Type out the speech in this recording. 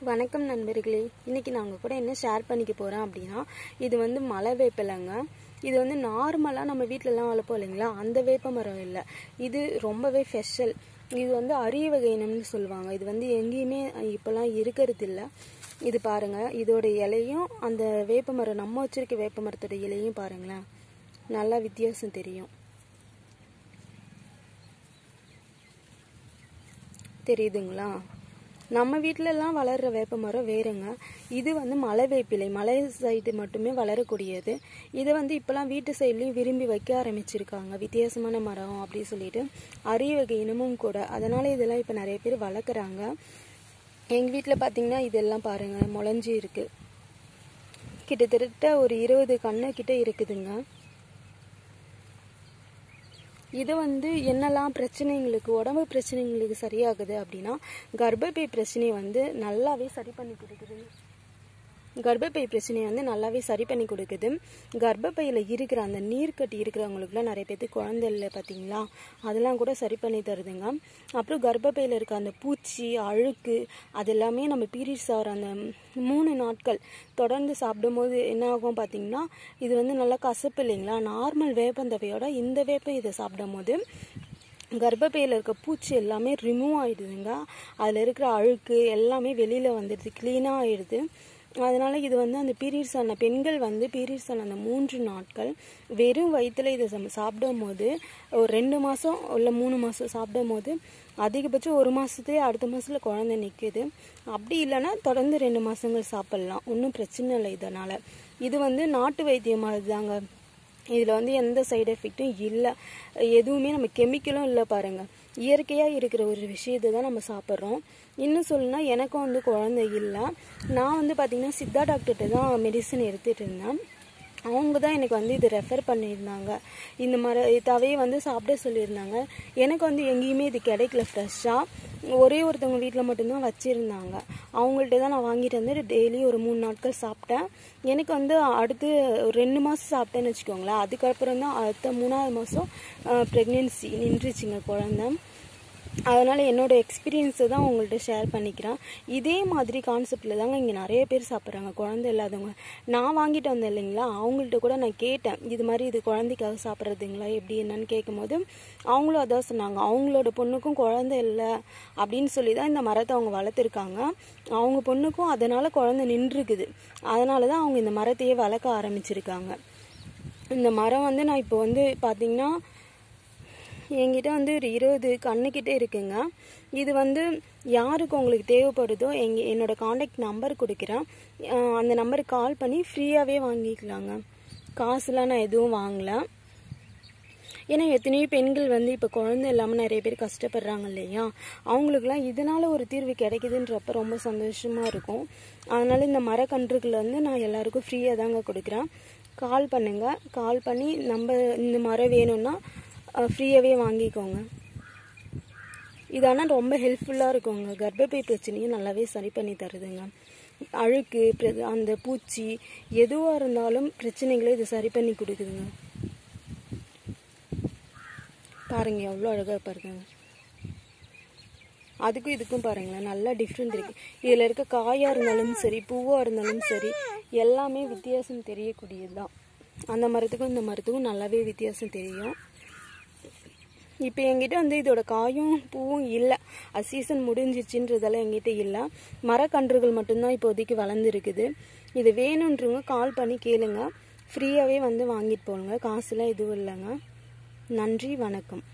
வணக்கம் நண்பர்களே இன்னைக்கு நான் உங்க கூட என்ன ஷேர் பண்ணிக்க போகிறேன் அப்படின்னா இது வந்து மலை வேப்பிலைங்க இது வந்து நார்மலாக நம்ம வீட்டிலலாம் வளர்ப்போம் இல்லைங்களா அந்த வேப்ப மரம் இல்லை இது ரொம்பவே ஸ்பெஷல் இது வந்து அரிய வகை இனம்னு சொல்லுவாங்க இது வந்து எங்கேயுமே இப்போலாம் இருக்கிறது இல்லை இது பாருங்க இதோட இலையும் அந்த வேப்ப மரம் நம்ம வச்சிருக்க வேப்ப மரத்தோட இலையும் பாருங்களேன் நல்லா வித்தியாசம் தெரியும் தெரியுதுங்களா நம்ம வீட்டிலலாம் வளர்கிற வேப்ப மரம் வேறுங்க இது வந்து மலை வேப்பிலை மலை சைடு மட்டுமே வளரக்கூடியது இதை வந்து இப்போலாம் வீட்டு சைட்லேயும் விரும்பி வைக்க ஆரம்பிச்சிருக்காங்க வித்தியாசமான மரம் அப்படி சொல்லிட்டு அரிய வகை இனமும் கூட அதனால் இதெல்லாம் இப்போ நிறைய பேர் வளர்க்குறாங்க எங்கள் வீட்டில் பார்த்தீங்கன்னா இதெல்லாம் பாருங்கள் முளைஞ்சி இருக்குது கிட்டத்தட்ட ஒரு இருபது கண்ணு கிட்ட இருக்குதுங்க இது வந்து என்னெல்லாம் பிரச்சனைங்களுக்கு உடம்பு பிரச்சனைங்களுக்கு சரியாகுது அப்படின்னா கர்ப்பப்பை பிரச்சனையை வந்து நல்லாவே சரி பண்ணி கொடுக்குது கர்ப்பப்பை பிரச்சனையை வந்து நல்லாவே சரி பண்ணி கொடுக்குது கர்ப்பப்பையில் இருக்கிற அந்த நீர்க்கட்டி இருக்கிறவங்களுக்குலாம் நிறைய பேர்த்துக்கு குழந்தை இல்லை பார்த்தீங்களா அதெல்லாம் கூட சரி பண்ணி தருதுங்க அப்புறம் கர்ப்பப்பையில் இருக்க அந்த பூச்சி அழுக்கு அது எல்லாமே நம்ம பீரியட்ஸ் ஆகிற அந்த மூணு நாட்கள் தொடர்ந்து சாப்பிடும்போது என்ன ஆகும் பார்த்தீங்கன்னா இது வந்து நல்லா கசப்பு இல்லைங்களா நார்மல் வேப்பந்தவையோட இந்த வேப்ப இதை சாப்பிடும் போது கர்ப்பப்பையில் இருக்க பூச்சி எல்லாமே ரிமூவ் ஆகிடுதுங்க அதில் இருக்கிற அழுக்கு எல்லாமே வெளியில் வந்துடுது க்ளீனாக ஆகிடுது அதனால் இது வந்து அந்த பீரியட்ஸ் ஆன பெண்கள் வந்து பீரியட்ஸ் ஆன அந்த மூன்று நாட்கள் வெறும் வயிற்றில் இதை நம்ம சாப்பிடும் போது ஒரு ரெண்டு மாதம் இல்லை மூணு மாதம் சாப்பிடும் போது அதிகபட்சம் ஒரு மாதத்துலேயே அடுத்த மாதத்தில் குழந்தை நிற்குது அப்படி இல்லைன்னா தொடர்ந்து ரெண்டு மாதங்கள் சாப்பிட்லாம் ஒன்றும் பிரச்சனை இல்லை இதனால் இது வந்து நாட்டு வைத்தியம் மாதிரி தாங்க இதில் வந்து எந்த சைடு எஃபெக்ட்டும் இல்லை எதுவுமே நம்ம கெமிக்கலும் இல்லை பாருங்கள் இயற்கையாக இருக்கிற ஒரு விஷயத்தை தான் நம்ம சாப்பிட்றோம் இன்னும் சொல்லணும்னா எனக்கும் வந்து குழந்தை இல்லை நான் வந்து பார்த்திங்கன்னா சித்தா டாக்டர்கிட்ட தான் மெடிசன் எடுத்துகிட்டு இருந்தேன் அவங்க தான் எனக்கு வந்து இது ரெஃபர் பண்ணியிருந்தாங்க இந்த மாதிரி தவையை வந்து சாப்பிட சொல்லியிருந்தாங்க எனக்கு வந்து எங்கேயுமே இது கிடைக்கல ஃப்ரெஷ்ஷாக ஒரே ஒருத்தவங்க வீட்டில் மட்டும்தான் வச்சுருந்தாங்க அவங்கள்ட்ட தான் நான் வாங்கிட்டு வந்து டெய்லி ஒரு மூணு நாட்கள் சாப்பிட்டேன் எனக்கு வந்து அடுத்து ஒரு ரெண்டு மாதம் சாப்பிட்டேன்னு வச்சுக்கோங்களேன் அதுக்கப்புறம் தான் அடுத்த மூணாவது மாதம் ப்ரெக்னென்சி நின்றுச்சுங்க குழந்த அதனால் என்னோடய எக்ஸ்பீரியன்ஸை தான் உங்கள்கிட்ட ஷேர் பண்ணிக்கிறேன் இதே மாதிரி கான்செப்டில் தாங்க இங்கே நிறைய பேர் சாப்பிட்றாங்க குழந்தை இல்லாதவங்க நான் வாங்கிட்டு வந்தேன் இல்லைங்களா அவங்கள்ட்ட கூட நான் கேட்டேன் இது மாதிரி இது குழந்தைக்காக சாப்பிட்றதுங்களா எப்படி என்னன்னு கேட்கும்போது அவங்களும் அதான் சொன்னாங்க அவங்களோட பொண்ணுக்கும் குழந்தை இல்லை அப்படின்னு சொல்லி தான் இந்த மரத்தை அவங்க வளர்த்துருக்காங்க அவங்க பொண்ணுக்கும் அதனால் குழந்தை நின்றுருக்குது அதனால தான் அவங்க இந்த மரத்தையே வளர்க்க ஆரம்பிச்சிருக்காங்க இந்த மரம் வந்து நான் இப்போ வந்து பார்த்திங்கன்னா என்கிட்ட வந்து ஒரு இருபது கண்ணுக்கிட்ட இருக்குங்க இது வந்து யாருக்கு உங்களுக்கு தேவைப்படுதோ எங்க என்னோடய காண்டாக்ட் நம்பர் கொடுக்குறேன் அந்த நம்பருக்கு கால் பண்ணி ஃப்ரீயாகவே வாங்கிக்கலாங்க காசுலாம் நான் எதுவும் வாங்கலை ஏன்னா எத்தனையோ பெண்கள் வந்து இப்போ குழந்தை இல்லாமல் நிறைய பேர் கஷ்டப்படுறாங்க இல்லையா அவங்களுக்குலாம் இதனால் ஒரு தீர்வு கிடைக்குதுன்றப்ப ரொம்ப சந்தோஷமாக இருக்கும் அதனால் இந்த மரக்கன்றுகள் வந்து நான் எல்லாருக்கும் ஃப்ரீயாக தாங்க கொடுக்குறேன் கால் பண்ணுங்கள் கால் பண்ணி நம்ம இந்த மரம் வேணும்னா ஃப்ரீயாகவே வாங்கிக்கோங்க இது ஆனால் ரொம்ப ஹெல்ப்ஃபுல்லாக இருக்குங்க கர்ப்பப்பை பிரச்சனையும் நல்லாவே சரி பண்ணி தருதுங்க அழுக்கு அந்த பூச்சி எதுவாக இருந்தாலும் பிரச்சனைகளை இது சரி பண்ணி கொடுக்குதுங்க பாருங்க எவ்வளோ அழகாக பாருங்க அதுக்கும் இதுக்கும் பாருங்களேன் நல்லா டிஃப்ரெண்ட் இருக்குது இதில் இருக்க காயாக இருந்தாலும் சரி பூவாக இருந்தாலும் சரி எல்லாமே வித்தியாசம் தெரியக்கூடியது தான் அந்த மரத்துக்கும் இந்த மரத்துக்கும் நல்லாவே வித்தியாசம் தெரியும் இப்போ என்கிட்ட வந்து இதோட காயும் பூவும் இல்லை அது சீசன் முடிஞ்சிச்சுன்றதெல்லாம் எங்கிட்ட இல்லை மரக்கன்றுகள் மட்டும்தான் இப்போதைக்கு வளர்ந்துருக்குது இது வேணுன்றவங்க கால் பண்ணி கேளுங்க ஃப்ரீயாகவே வந்து வாங்கிட்டு போங்க காசுலாம் எதுவும் இல்லைங்க நன்றி வணக்கம்